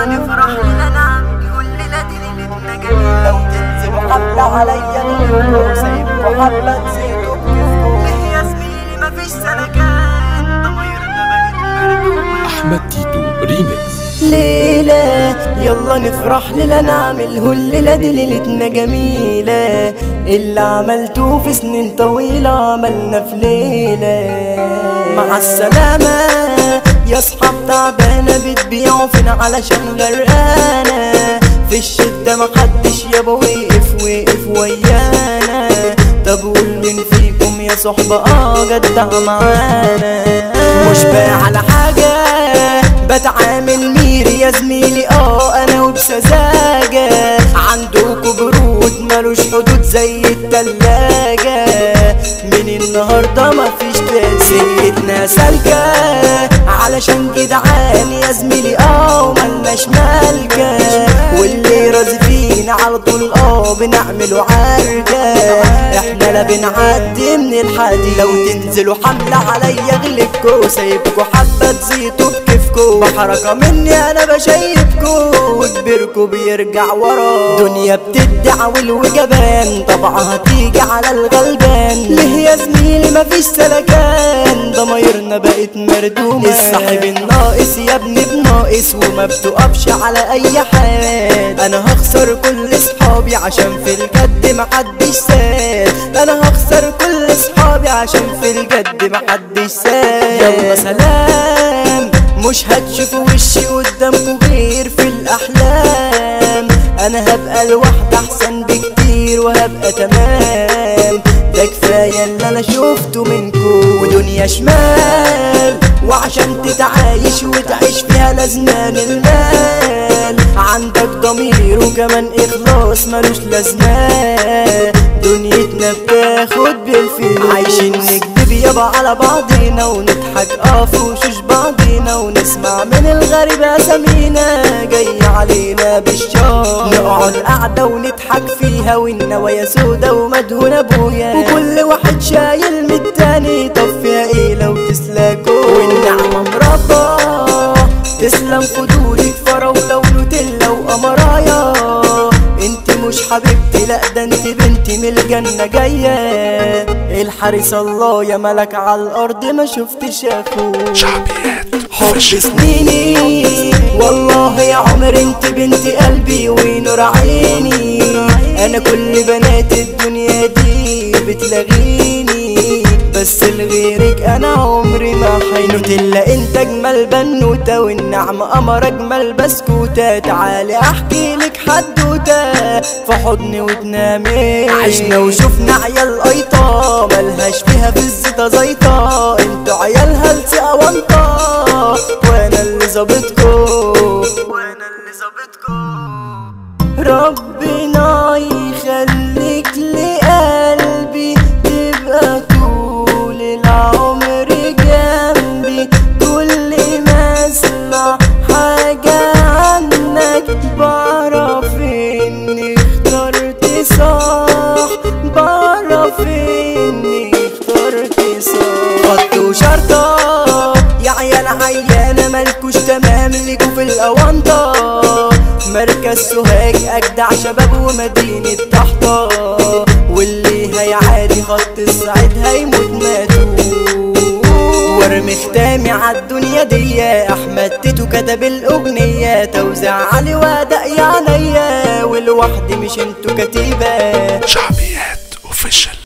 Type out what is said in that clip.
نفرح لنا نعمل كل ليلة ليلتنا جميلة لو تنزلوا حبة عليا نقولوا سايبكوا حبة تزيدوا بكيفكوا ليه يا زميلي مفيش سلكان ضمايرنا بقت مركوبة أحمد تيتو ريميكس ليلة يلا نفرح ليلة نعمل الليلة دي ليلتنا جميلة اللي عملته في سنين طويلة عملنا في ليلة مع السلامة يا صحاب تعبانة بتبيعوا فينا علشان غرقانة في الشدة محدش يابا وقف وقف ويانا طب قول مين فيكم يا صحبة اه جدع معانا مش بايع على حاجة بتعامل ميري يا زميلي اه انا وبسذاجة عندكوا برود ملوش حدود زي التلاجة من النهاردة مفيش سكتنا سالكة علشان جدعان يا زميلي اه وملناش مالكة واللي راضي فينا على طول اه بنعمله عركة احنا لا بنعدي من الحديد لو تنزلوا حملة عليا اغلبكوا سايبكوا حبة تزيتوا بكيفكوا بحركة مني انا بشيبكوا وكبيركوا بيرجع ورا دنيا بتدعي والوجبان طبعا هتيجي على الغلبان ليه يا زميلي مفيش سلكان ضمايرنا بقت مردومة الصاحب الناقص يا ابني بناقص وما بتقفش على اي حال انا هخسر كل صحابي عشان في الجد محدش سال انا هخسر كل صحابي عشان في الجد محدش سال يلا سلام مش هتشوفوا وشي قدامكوا غير في الاحلام انا هبقى لوحدي احسن بكتير وهبقى تمام ده كفايه اللي انا شفته منكو ودنيا شمال وعشان تتعايش وتعيش فيها لازمان المال عندك ضمير وكمان اخلاص ملوش لازمه دنيتنا بتاخد بالفلوس عايشين نكذب يابا على بعضينا ونضحك اه في وشوش بعضينا ونسمع من الغريب اسامينا جاي علينا بالشار نقعد قعده ونضحك فيها والنوايا سودا ومدهونه ابويا وكل واحد شايل من التاني طب فيها ايه لو تسلكوا والنعمه مربى تسلم خدولك فراولة ونوتيلا وقمرايا انت مش حبيبتي لا ده انت بنتي من الجنة جاية الحارس الله يا ملك على الارض ما شفتش اخوك شعبيات حب سنيني والله يا عمر انت بنت قلبي ونور عيني انا كل بنات الدنيا دي بتلاغيني بس لغيرك انا عمري ما حينوت الا انت اجمل بنوته والنعمه قمر اجمل بسكوته تعالي احكي لك حدوته في حضني وتنامي عشنا وشفنا عيال قيطه ملهاش فيها في الزيطه زيطه انتوا عيال هلس اوانطه وانا اللي ظابطكو وانا اللي ظابطكم ربنا يخليك لقلبي تبقى طول العمر جنبي كل ما اسمع حاجة عنك بعرف اني اخترت صح بعرف اني اخترت صح خط وشرطة يا عيال عيانة مالكوش تمام ليكوا في الأونطة مركز سوهاج أجدع شباب ومدينة طحطة واللي هيعادي خط الصعيد هيموت ماتوا وارمي ختامي عالدنيا دي احمد تيتو كتب الاغنية توزيع علي وادق يا عينيا والوحدي مش انتو كتيبة شعبيات اوفيشال